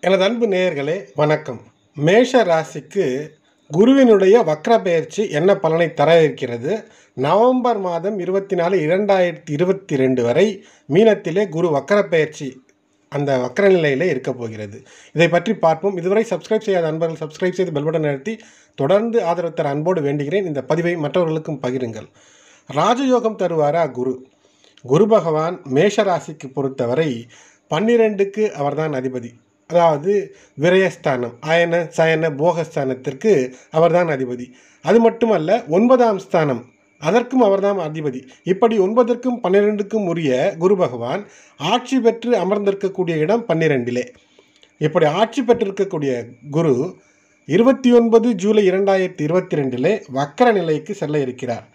எனது அன்பு நேயர்களே வணக்கம் மேஷ ராசிக்கு குருவினுடைய வக்ர பெயர்ச்சி என்ன பலனை தர இருக்கிறது நவம்பர் மாதம் இருபத்தி நாலு இரண்டாயிரத்தி இருபத்தி ரெண்டு வரை மீனத்திலே குரு வக்ர பெயர்ச்சி அந்த வக்ர நிலையிலே இருக்க போகிறது இதை பற்றி பார்ப்போம் இதுவரை சப்ஸ்கிரைப் செய்யாத அன்பர்கள் சப்ஸ்கிரைப் செய்து பெல் பட்டன் அழுத்தி தொடர்ந்து ஆதரவு தர அன்போடு வேண்டுகிறேன் இந்த பதிவை மற்றவர்களுக்கும் பகிருங்கள் ராஜயோகம் தருவாரா குரு குரு பகவான் மேஷ ராசிக்கு பொறுத்தவரை பன்னிரெண்டுக்கு அவர்தான் அதிபதி அதாவது விரயஸ்தானம் அயன சயன போகஸ்தானத்திற்கு அவர்தான் அதிபதி அது மட்டுமல்ல ஒன்பதாம் ஸ்தானம் அதற்கும் அவர்தான் அதிபதி இப்படி ஒன்பதற்கும் பன்னிரெண்டுக்கும் உரிய குரு பகவான் ஆட்சி பெற்று அமர்ந்திருக்கக்கூடிய இடம் பன்னிரெண்டிலே இப்படி ஆட்சி பெற்றிருக்கக்கூடிய குரு இருபத்தி ஒன்பது ஜூலை இரண்டாயிரத்தி இருபத்தி ரெண்டிலே வக்கர நிலைக்கு செல்ல இருக்கிறார்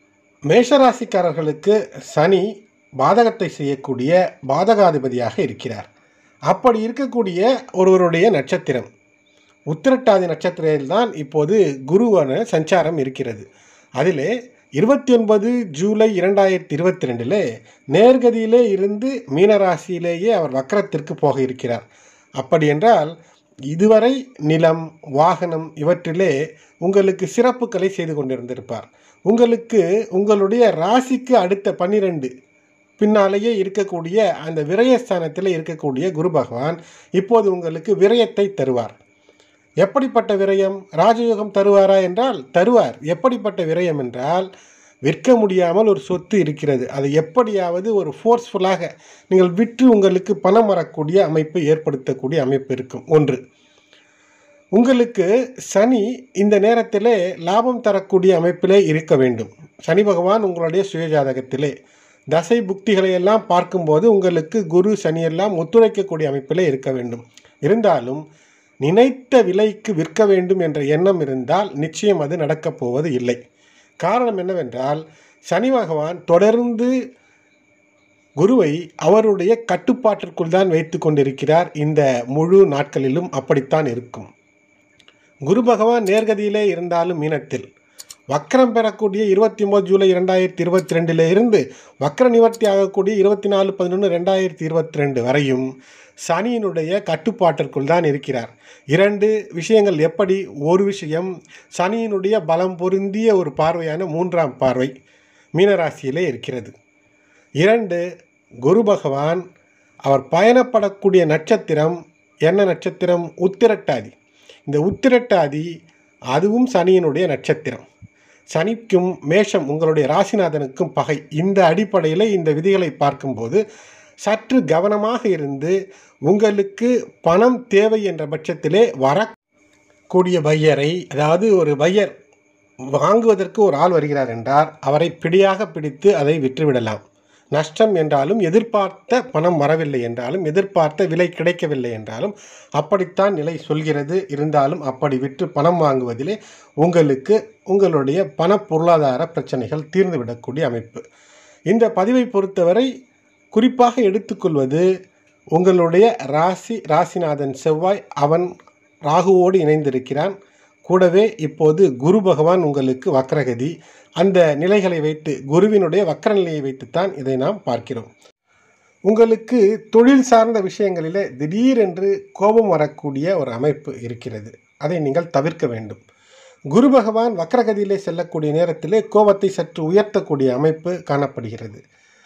மேஷராசிக்காரர்களுக்கு சனி பாதகத்தை செய்யக்கூடிய பாதகாதிபதியாக இருக்கிறார் அப்படி இருக்கக்கூடிய ஒருவருடைய நட்சத்திரம் உத்திரட்டாதி நட்சத்திரத்தில்தான் இப்போது குருவான சஞ்சாரம் இருக்கிறது அதிலே இருபத்தி ஒன்பது ஜூலை இரண்டாயிரத்தி இருபத்தி ரெண்டில் நேர்கதியிலே இருந்து மீனராசியிலேயே அவர் வக்கரத்திற்கு போக இருக்கிறார் அப்படி என்றால் இதுவரை நிலம் வாகனம் இவற்றிலே உங்களுக்கு சிறப்புகளை செய்து கொண்டிருந்திருப்பார் உங்களுக்கு உங்களுடைய ராசிக்கு அடுத்த பன்னிரெண்டு பின்னாலேயே இருக்கக்கூடிய அந்த விரயஸ்தானத்தில் இருக்கக்கூடிய குரு பகவான் இப்போது உங்களுக்கு விரயத்தை தருவார் எப்படிப்பட்ட விரயம் ராஜயோகம் தருவாரா என்றால் தருவார் எப்படிப்பட்ட விரயம் என்றால் விற்க முடியாமல் ஒரு சொத்து இருக்கிறது அதை எப்படியாவது ஒரு ஃபோர்ஸ்ஃபுல்லாக நீங்கள் விற்று உங்களுக்கு பணம் வரக்கூடிய அமைப்பு ஏற்படுத்தக்கூடிய அமைப்பு இருக்கும் ஒன்று உங்களுக்கு சனி இந்த நேரத்திலே லாபம் தரக்கூடிய அமைப்பிலே இருக்க வேண்டும் சனி பகவான் உங்களுடைய சுயஜாதகத்திலே தசை புக்திகளை எல்லாம் பார்க்கும்போது உங்களுக்கு குரு சனி எல்லாம் ஒத்துழைக்கக்கூடிய அமைப்பிலே இருக்க வேண்டும் இருந்தாலும் நினைத்த விலைக்கு விற்க வேண்டும் என்ற எண்ணம் இருந்தால் நிச்சயம் அது நடக்கப் போவது இல்லை காரணம் என்னவென்றால் சனி பகவான் தொடர்ந்து குருவை அவருடைய கட்டுப்பாட்டிற்குள் தான் வைத்து கொண்டிருக்கிறார் இந்த முழு நாட்களிலும் அப்படித்தான் இருக்கும் குரு பகவான் நேர்கதியிலே இருந்தாலும் மீனத்தில் வக்கரம் பெறக்கூடிய இருபத்தி ஒம்பது ஜூலை இரண்டாயிரத்தி இருபத்தி ரெண்டில் இருந்து வக்கர நிவர்த்தி ஆகக்கூடிய இருபத்தி நாலு பதினொன்று ரெண்டாயிரத்தி இருபத்தி ரெண்டு வரையும் சனியினுடைய கட்டுப்பாட்டிற்குள் தான் இருக்கிறார் இரண்டு விஷயங்கள் எப்படி ஒரு விஷயம் சனியினுடைய பலம் பொருந்திய ஒரு பார்வையான மூன்றாம் பார்வை மீனராசியிலே இருக்கிறது இரண்டு குரு பகவான் அவர் பயணப்படக்கூடிய நட்சத்திரம் என்ன நட்சத்திரம் உத்திரட்டாதி இந்த உத்திரட்டாதி அதுவும் சனியினுடைய நட்சத்திரம் சனிக்கும் மேஷம் உங்களுடைய ராசிநாதனுக்கும் பகை இந்த அடிப்படையில் இந்த விதிகளை பார்க்கும்போது சற்று கவனமாக இருந்து உங்களுக்கு பணம் தேவை என்ற பட்சத்திலே வரக்கூடிய பையரை அதாவது ஒரு பையர் வாங்குவதற்கு ஒரு ஆள் வருகிறார் என்றால் அவரை பிடியாக பிடித்து அதை விற்றுவிடலாம் நஷ்டம் என்றாலும் எதிர்பார்த்த பணம் வரவில்லை என்றாலும் எதிர்பார்த்த விலை கிடைக்கவில்லை என்றாலும் அப்படித்தான் நிலை சொல்கிறது இருந்தாலும் அப்படி விற்று பணம் வாங்குவதிலே உங்களுக்கு உங்களுடைய பண பொருளாதார பிரச்சனைகள் தீர்ந்துவிடக்கூடிய அமைப்பு இந்த பதிவை பொறுத்தவரை குறிப்பாக எடுத்துக்கொள்வது உங்களுடைய ராசி ராசிநாதன் செவ்வாய் அவன் ராகுவோடு இணைந்திருக்கிறான் கூடவே இப்போது குரு பகவான் உங்களுக்கு வக்ரகதி அந்த நிலைகளை வைத்து குருவினுடைய வக்கர நிலையை வைத்துத்தான் இதை நாம் பார்க்கிறோம் உங்களுக்கு தொழில் சார்ந்த விஷயங்களிலே திடீரென்று கோபம் வரக்கூடிய ஒரு அமைப்பு இருக்கிறது அதை நீங்கள் தவிர்க்க வேண்டும் குரு பகவான் வக்ரகதியிலே செல்லக்கூடிய நேரத்திலே கோபத்தை சற்று உயர்த்தக்கூடிய அமைப்பு காணப்படுகிறது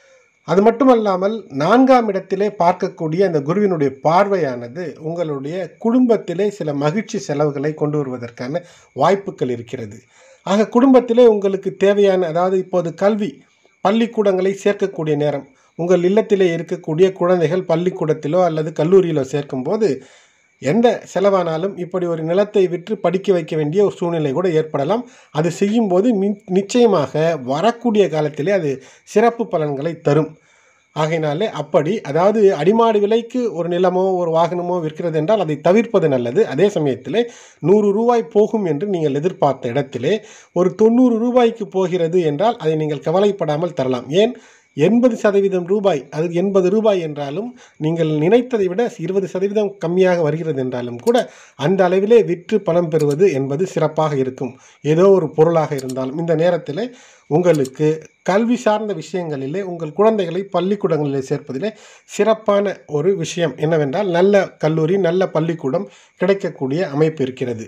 அது மட்டுமல்லாமல் நான்காம் இடத்திலே பார்க்கக்கூடிய அந்த குருவினுடைய பார்வையானது உங்களுடைய குடும்பத்திலே சில மகிழ்ச்சி செலவுகளை கொண்டு வருவதற்கான வாய்ப்புகள் இருக்கிறது ஆக குடும்பத்திலே உங்களுக்கு தேவையான அதாவது இப்போது கல்வி பள்ளிக்கூடங்களை சேர்க்கக்கூடிய நேரம் உங்கள் இல்லத்திலே இருக்கக்கூடிய குழந்தைகள் பள்ளிக்கூடத்திலோ அல்லது கல்லூரியிலோ சேர்க்கும்போது எந்த செலவானாலும் இப்படி ஒரு நிலத்தை விற்று படிக்க வைக்க வேண்டிய ஒரு சூழ்நிலை கூட ஏற்படலாம் அது செய்யும்போது நிச்சயமாக வரக்கூடிய காலத்திலே அது சிறப்பு பலன்களை தரும் ஆகையினாலே அப்படி அதாவது அடிமாடு விலைக்கு ஒரு நிலமோ ஒரு வாகனமோ விற்கிறது என்றால் அதை தவிர்ப்பது நல்லது அதே சமயத்தில் நூறு ரூபாய் போகும் என்று நீங்கள் எதிர்பார்த்த இடத்திலே ஒரு தொண்ணூறு ரூபாய்க்கு போகிறது என்றால் அதை நீங்கள் கவலைப்படாமல் தரலாம் ஏன் எண்பது சதவீதம் ரூபாய் அது எண்பது ரூபாய் என்றாலும் நீங்கள் நினைத்ததை விட இருபது சதவீதம் கம்மியாக வருகிறது என்றாலும் கூட அந்த அளவிலே விற்று பணம் பெறுவது என்பது சிறப்பாக இருக்கும் ஏதோ ஒரு பொருளாக இருந்தாலும் இந்த நேரத்தில் உங்களுக்கு கல்வி சார்ந்த விஷயங்களிலே உங்கள் குழந்தைகளை பள்ளிக்கூடங்களிலே சேர்ப்பதிலே சிறப்பான ஒரு விஷயம் என்னவென்றால் நல்ல கல்லூரி நல்ல பள்ளிக்கூடம் கிடைக்கக்கூடிய அமைப்பு இருக்கிறது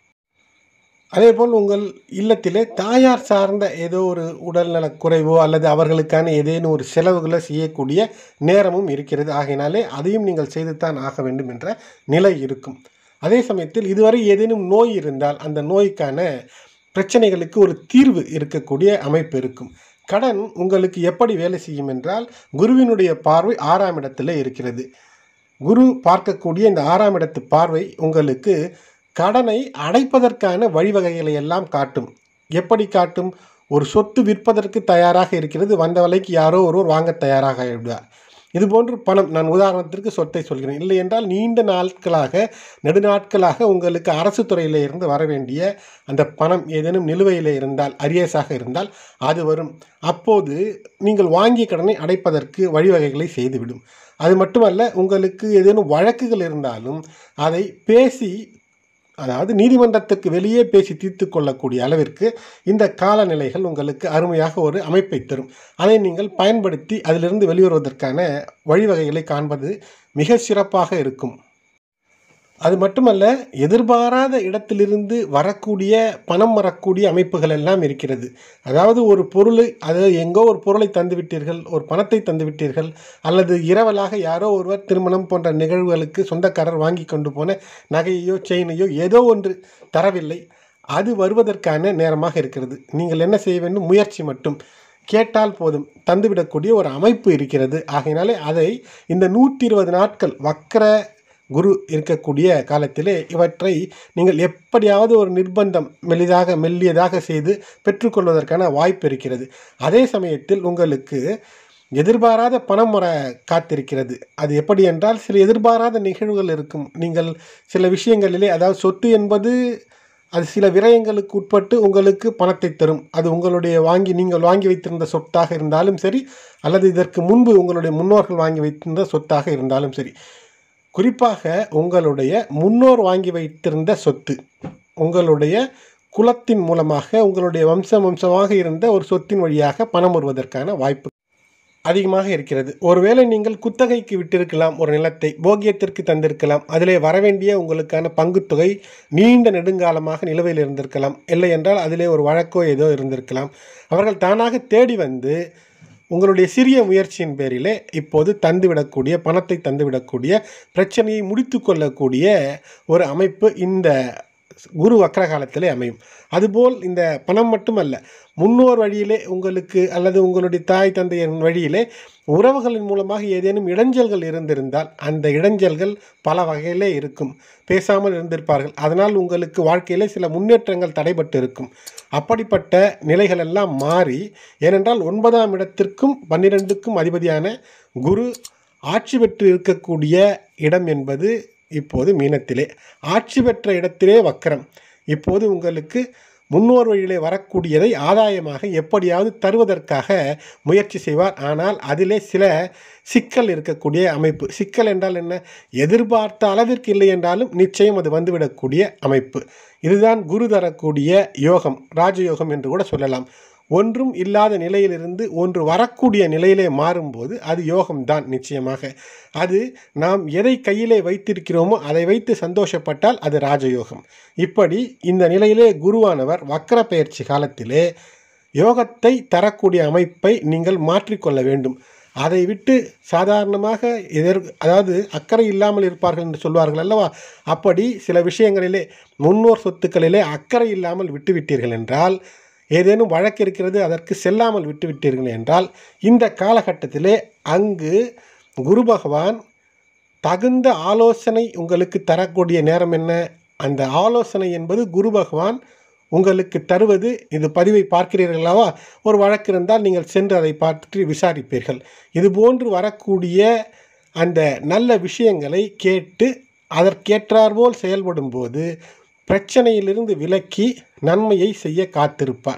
அதேபோல் உங்கள் இல்லத்திலே தாயார் சார்ந்த ஏதோ ஒரு உடல்நலக் குறைவோ அல்லது அவர்களுக்கான ஏதேனும் ஒரு செலவுகளை செய்யக்கூடிய நேரமும் இருக்கிறது ஆகையினாலே அதையும் நீங்கள் செய்துத்தான் ஆக வேண்டும் என்ற நிலை இருக்கும் அதே சமயத்தில் இதுவரை ஏதேனும் நோய் இருந்தால் அந்த நோய்க்கான பிரச்சனைகளுக்கு ஒரு தீர்வு இருக்கக்கூடிய அமைப்பு இருக்கும் கடன் உங்களுக்கு எப்படி வேலை செய்யும் என்றால் குருவினுடைய பார்வை ஆறாம் இடத்துல இருக்கிறது குரு பார்க்கக்கூடிய இந்த ஆறாம் இடத்து பார்வை உங்களுக்கு கடனை அடைப்பதற்கான வழிவகைகளை எல்லாம் காட்டும் எப்படி காட்டும் ஒரு சொத்து விற்பதற்கு தயாராக இருக்கிறது வந்த விலைக்கு யாரோ ஒருவர் வாங்க தயாராக விடுவார் இதுபோன்று பணம் நான் உதாரணத்திற்கு சொத்தை சொல்கிறேன் இல்லை என்றால் நீண்ட நாட்களாக நெடுநாட்களாக உங்களுக்கு அரசு துறையில இருந்து வர வேண்டிய அந்த பணம் ஏதேனும் நிலுவையில் இருந்தால் அரியஸாக இருந்தால் அது வரும் அப்போது நீங்கள் வாங்கிய கடனை அடைப்பதற்கு வழிவகைகளை செய்துவிடும் அது மட்டுமல்ல உங்களுக்கு ஏதேனும் வழக்குகள் இருந்தாலும் அதை பேசி அதாவது நீதிமன்றத்துக்கு வெளியே பேசி தீர்த்து கொள்ளக்கூடிய அளவிற்கு இந்த காலநிலைகள் உங்களுக்கு அருமையாக ஒரு அமைப்பை தரும் அதை நீங்கள் பயன்படுத்தி அதிலிருந்து வெளிவருவதற்கான வழிவகைகளை காண்பது மிக சிறப்பாக இருக்கும் அது மட்டுமல்ல எதிர்பாராத இடத்திலிருந்து வரக்கூடிய பணம் வரக்கூடிய அமைப்புகள் எல்லாம் இருக்கிறது அதாவது ஒரு பொருளை அது எங்கோ ஒரு பொருளை தந்துவிட்டீர்கள் ஒரு பணத்தை தந்துவிட்டீர்கள் அல்லது இரவலாக யாரோ ஒருவர் திருமணம் போன்ற நிகழ்வுகளுக்கு சொந்தக்காரர் வாங்கி கொண்டு போன நகையையோ செயினையோ ஏதோ ஒன்று தரவில்லை அது வருவதற்கான நேரமாக இருக்கிறது நீங்கள் என்ன செய்ய வேண்டும் முயற்சி மட்டும் கேட்டால் போதும் தந்துவிடக்கூடிய ஒரு அமைப்பு இருக்கிறது ஆகையினாலே அதை இந்த நூற்றி இருபது நாட்கள் வக்கர குரு இருக்கக்கூடிய காலத்திலே இவற்றை நீங்கள் எப்படியாவது ஒரு நிர்பந்தம் மெலிதாக மெல்லியதாக செய்து பெற்றுக்கொள்வதற்கான வாய்ப்பு இருக்கிறது அதே சமயத்தில் உங்களுக்கு எதிர்பாராத பணம் வர காத்திருக்கிறது அது எப்படி என்றால் சில எதிர்பாராத நிகழ்வுகள் இருக்கும் நீங்கள் சில விஷயங்களிலே அதாவது சொத்து என்பது அது சில விரயங்களுக்கு உட்பட்டு உங்களுக்கு பணத்தை தரும் அது உங்களுடைய வாங்கி நீங்கள் வாங்கி வைத்திருந்த சொத்தாக இருந்தாலும் சரி அல்லது இதற்கு முன்பு உங்களுடைய முன்னோர்கள் வாங்கி வைத்திருந்த சொத்தாக இருந்தாலும் சரி குறிப்பாக உங்களுடைய முன்னோர் வாங்கி வைத்திருந்த சொத்து உங்களுடைய குலத்தின் மூலமாக உங்களுடைய வம்சம் வம்சமாக இருந்த ஒரு சொத்தின் வழியாக பணம் வருவதற்கான வாய்ப்பு அதிகமாக இருக்கிறது ஒருவேளை நீங்கள் குத்தகைக்கு விட்டிருக்கலாம் ஒரு நிலத்தை போகியத்திற்கு தந்திருக்கலாம் அதிலே வரவேண்டிய உங்களுக்கான பங்குத்தொகை நீண்ட நெடுங்காலமாக நிலுவையில் இருந்திருக்கலாம் இல்லை என்றால் அதிலே ஒரு வழக்கோ ஏதோ இருந்திருக்கலாம் அவர்கள் தானாக தேடி வந்து உங்களுடைய சிறிய முயற்சியின் பேரிலே இப்போது தந்துவிடக்கூடிய பணத்தை தந்துவிடக்கூடிய பிரச்சனையை முடித்து கொள்ளக்கூடிய ஒரு அமைப்பு இந்த குரு வக்கர காலத்திலே அமையும் அதுபோல் இந்த பணம் மட்டுமல்ல முன்னோர் வழியிலே உங்களுக்கு அல்லது உங்களுடைய தாய் தந்தையரின் வழியிலே உறவுகளின் மூலமாக ஏதேனும் இடைஞ்சல்கள் இருந்திருந்தால் அந்த இடைஞ்சல்கள் பல வகையிலே இருக்கும் பேசாமல் இருந்திருப்பார்கள் அதனால் உங்களுக்கு வாழ்க்கையிலே சில முன்னேற்றங்கள் தடைபட்டு இருக்கும் அப்படிப்பட்ட நிலைகள் எல்லாம் மாறி ஏனென்றால் ஒன்பதாம் இடத்திற்கும் பன்னிரெண்டுக்கும் அதிபதியான குரு ஆட்சி பெற்று இருக்கக்கூடிய இடம் என்பது இப்போது மீனத்திலே ஆட்சி பெற்ற இடத்திலே வக்கரம் இப்போது உங்களுக்கு முன்னோர் வழியிலே வரக்கூடியதை ஆதாயமாக எப்படியாவது தருவதற்காக முயற்சி செய்வார் ஆனால் அதிலே சில சிக்கல் இருக்கக்கூடிய அமைப்பு சிக்கல் என்றால் என்ன எதிர்பார்த்த அளவிற்கு இல்லை என்றாலும் நிச்சயம் அது வந்துவிடக்கூடிய அமைப்பு இதுதான் குரு தரக்கூடிய யோகம் ராஜயோகம் என்று கூட சொல்லலாம் ஒன்றும் இல்லாத நிலையிலிருந்து ஒன்று வரக்கூடிய நிலையிலே மாறும்போது அது யோகம்தான் நிச்சயமாக அது நாம் எதை கையிலே வைத்திருக்கிறோமோ அதை வைத்து சந்தோஷப்பட்டால் அது ராஜயோகம் இப்படி இந்த நிலையிலே குருவானவர் வக்கர பயிற்சி காலத்திலே யோகத்தை தரக்கூடிய அமைப்பை நீங்கள் மாற்றிக்கொள்ள வேண்டும் அதை விட்டு சாதாரணமாக எதிர் அதாவது அக்கறை இல்லாமல் இருப்பார்கள் என்று சொல்வார்கள் அல்லவா அப்படி சில விஷயங்களிலே முன்னோர் சொத்துக்களிலே அக்கறை இல்லாமல் விட்டுவிட்டீர்கள் என்றால் ஏதேனும் வழக்கு இருக்கிறது அதற்கு செல்லாமல் விட்டுவிட்டீர்கள் என்றால் இந்த காலகட்டத்திலே அங்கு குரு பகவான் தகுந்த ஆலோசனை உங்களுக்கு தரக்கூடிய நேரம் என்ன அந்த ஆலோசனை என்பது குரு பகவான் உங்களுக்கு தருவது இது பதிவை பார்க்கிறீர்களாவா ஒரு வழக்கு இருந்தால் நீங்கள் சென்று அதை பார்த்து விசாரிப்பீர்கள் இது போன்று வரக்கூடிய அந்த நல்ல விஷயங்களை கேட்டு அதற்கேற்றாற்போல் செயல்படும் போது பிரச்சனையிலிருந்து விலக்கி நன்மையை செய்ய காத்திருப்பார்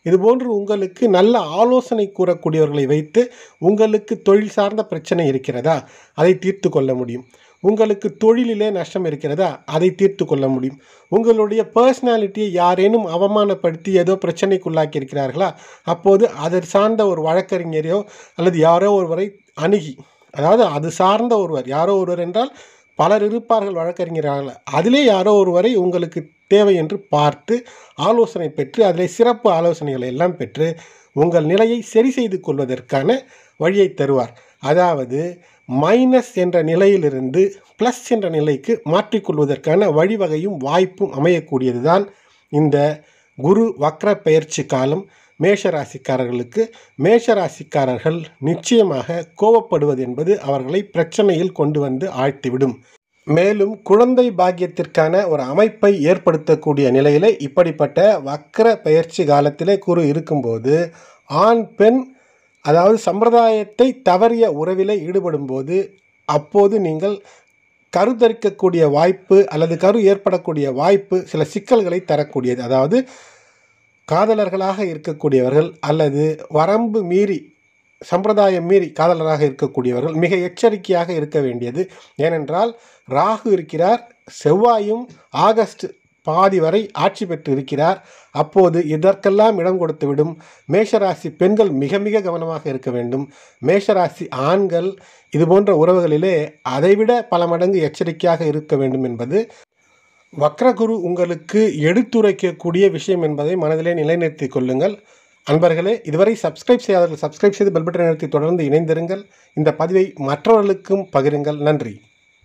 இதுபோன்று உங்களுக்கு நல்ல ஆலோசனை கூறக்கூடியவர்களை வைத்து உங்களுக்கு தொழில் சார்ந்த பிரச்சனை இருக்கிறதா அதை தீர்த்து கொள்ள முடியும் உங்களுக்கு தொழிலிலே நஷ்டம் இருக்கிறதா அதை தீர்த்து கொள்ள முடியும் உங்களுடைய பர்சனாலிட்டியை யாரேனும் அவமானப்படுத்தி ஏதோ பிரச்சனைக்குள்ளாக்கி இருக்கிறார்களா அப்போது அதை சார்ந்த ஒரு வழக்கறிஞரையோ அல்லது யாரோ ஒருவரை அணுகி அதாவது அது சார்ந்த ஒருவர் யாரோ ஒருவர் என்றால் பலர் இருப்பார்கள் வழக்கறிஞர்கள் அதிலே யாரோ ஒருவரை உங்களுக்கு தேவை என்று பார்த்து ஆலோசனை பெற்று அதில் சிறப்பு ஆலோசனைகளை எல்லாம் பெற்று உங்கள் நிலையை சரி செய்து கொள்வதற்கான வழியை தருவார் அதாவது மைனஸ் என்ற நிலையிலிருந்து ப்ளஸ் என்ற நிலைக்கு மாற்றிக்கொள்வதற்கான வழிவகையும் வாய்ப்பும் அமையக்கூடியது தான் இந்த குரு வக்ர பெயர்ச்சி காலம் மேஷராசிக்காரர்களுக்கு மேஷராசிக்காரர்கள் நிச்சயமாக கோபப்படுவது என்பது அவர்களை பிரச்சனையில் கொண்டு வந்து ஆழ்த்திவிடும் மேலும் குழந்தை பாக்கியத்திற்கான ஒரு அமைப்பை ஏற்படுத்தக்கூடிய நிலையிலே இப்படிப்பட்ட வக்ர பயிற்சி காலத்திலே குரு இருக்கும்போது ஆண் பெண் அதாவது சம்பிரதாயத்தை தவறிய உறவிலே ஈடுபடும்போது அப்போது நீங்கள் கருத்தரிக்கக்கூடிய வாய்ப்பு அல்லது கரு ஏற்படக்கூடிய வாய்ப்பு சில சிக்கல்களை தரக்கூடியது அதாவது காதலர்களாக இருக்கக்கூடியவர்கள் அல்லது வரம்பு மீறி சம்பிரதாயம் மீறி காதலராக இருக்கக்கூடியவர்கள் மிக எச்சரிக்கையாக இருக்க வேண்டியது ஏனென்றால் ராகு இருக்கிறார் செவ்வாயும் ஆகஸ்ட் பாதி வரை ஆட்சி பெற்று இருக்கிறார் அப்போது இதற்கெல்லாம் இடம் கொடுத்துவிடும் மேஷராசி பெண்கள் மிக மிக கவனமாக இருக்க வேண்டும் மேஷராசி ஆண்கள் இது போன்ற உறவுகளிலே அதைவிட பல மடங்கு எச்சரிக்கையாக இருக்க வேண்டும் என்பது வக்ரகுரு உங்களுக்கு எடுத்துரைக்கக்கூடிய விஷயம் என்பதை மனதிலே நிலைநிறுத்திக் கொள்ளுங்கள் அன்பர்களே இதுவரை சப்ஸ்கிரைப் செய்யாதவர்கள் சப்ஸ்கிரைப் செய்து பெல் பட்டனை நிறுத்தி தொடர்ந்து இணைந்திருங்கள் இந்த பதிவை மற்றவர்களுக்கும் பகிருங்கள் நன்றி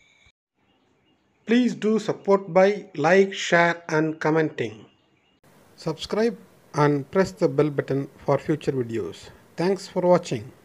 please do support by like share and commenting subscribe and press the bell button for future videos. Thanks for watching.